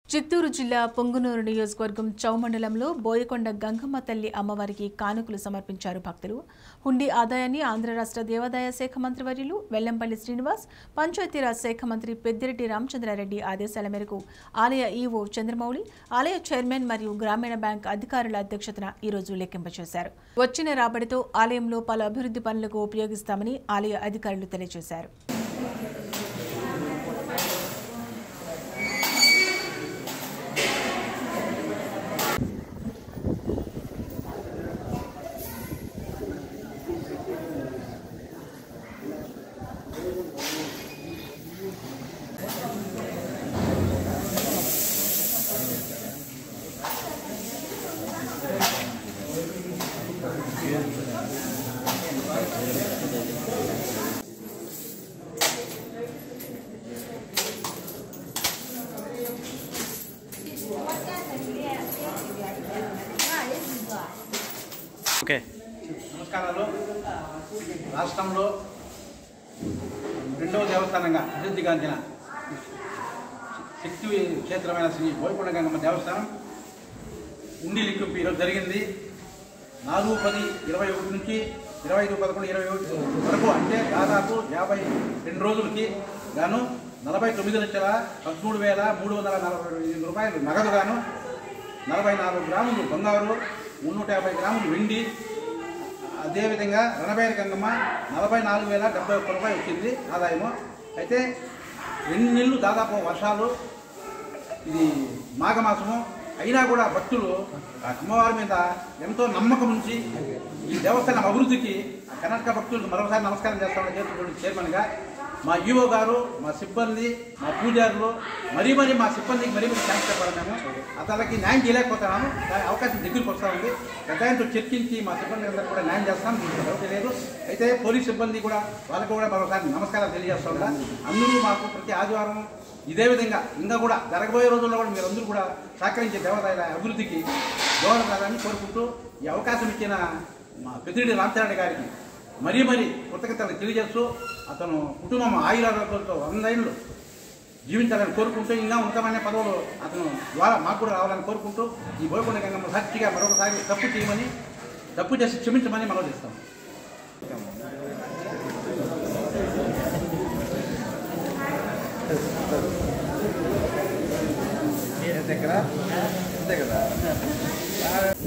చిత్తూరు జిల్లా పొంగునూరు నియోజకవర్గం చౌ మండలంలో బోయకొండ గంగమ్మ తల్లి అమ్మవారికి కానుకలు సమర్పించారు భక్తులు హుండీ ఆదాయాన్ని ఆంధ్ర రాష్ట్ర దేవాదాయ శాఖ మంత్రి వర్యులు వెల్లంపల్లి శ్రీనివాస్ పంచాయతీరాజ్ శాఖ మంత్రి పెద్దిరెడ్డి రామచంద్రారెడ్డి ఆదేశాల మేరకు ఆలయ ఈవో చంద్రమౌళి ఆలయ చైర్మన్ మరియు గ్రామీణ బ్యాంక్ అధికారుల అధ్యక్షతన ఈరోజు లెక్కింపచేశారు వచ్చిన రాబడితో ఆలయంలో పలు అభివృద్ధి పనులకు ఉపయోగిస్తామని ఆలయ అధికారులు తెలియజేశారు ఓకే నమస్కారాలు రాష్ట్రంలో రెండవ దేవస్థానంగా ప్రసిద్ధిగాంచిన శక్తి క్షేత్రమైన శ్రీ బోయకొండ గంగమ్మ దేవస్థానం ఉండి లింకింపు ఈరోజు జరిగింది నాలుగు పది ఇరవై ఒకటి నుంచి ఇరవై ఐదు పదకొండు ఇరవై ఒకటి వరకు అంటే దాదాపు యాభై రెండు రోజులకి గాను నలభై తొమ్మిది లక్షల పదమూడు వేల మూడు వందల నలభై ఎనిమిది రూపాయలు నగదు గాను నలభై నాలుగు గ్రాములు బంగారు మున్నూట యాభై గ్రాములు వెండి అదేవిధంగా రణబైర గంగమ్మ నలభై నాలుగు వేల డెబ్బై ఒక్క రూపాయలు వచ్చింది ఆదాయము అయితే రెండు నెలలు దాదాపు వర్షాలు ఇది మాఘమాసము అయినా కూడా భక్తులు ఆ అమ్మవారి మీద ఎంతో నమ్మకం ఉంచి ఈ దేవస్థానం అభివృద్ధికి ఆ కర్ణాటక భక్తులకు మరొకసారి నమస్కారం చేస్తామని చేస్తున్న చైర్మన్గా మా ఈవో గారు మా సిబ్బంది మా పూజారులు మరీ మరీ మా సిబ్బందికి మరీ మరీ థ్యాంక్స్ చెప్పాలి మేము అతనికి న్యాయం చేయలేకపోతున్నాము దాని అవకాశం దగ్గరికి వస్తూ ఉంది పెద్దాయంతో చర్చించి మా సిబ్బంది అందరూ కూడా న్యాయం చేస్తాం దీంట్లో డౌట్ లేదు అయితే పోలీస్ సిబ్బంది కూడా వాళ్ళకు కూడా మరొకసారి నమస్కారాలు తెలియజేస్తాం కూడా అందరూ మాకు ప్రతి ఆదివారం ఇదే విధంగా ఇంకా కూడా జరగబోయే రోజుల్లో కూడా మీరందరూ కూడా సహకరించే దేవాదాయాల అభివృద్ధికి దోహదపడాలని కోరుకుంటూ ఈ అవకాశం ఇచ్చిన మా పెద్దిరెడ్డి రామచరణ్ గారికి మరీ మరీ కృతజ్ఞతలు తెలియజేస్తూ అతను కుటుంబం ఆయురారోగ్యంతో వందేళ్ళు జీవించాలని కోరుకుంటూ ఇంకా ఉన్నతమైన పదవులు అతను ద్వారా మాకు కూడా రావాలని కోరుకుంటూ ఈ బోయకొండ గంగమ్మ సాక్షిగా మరొకసారి తప్పు చేయమని తప్పు చేసి క్షమించమని మనం చేస్తాం దగ్గర అంతే కదా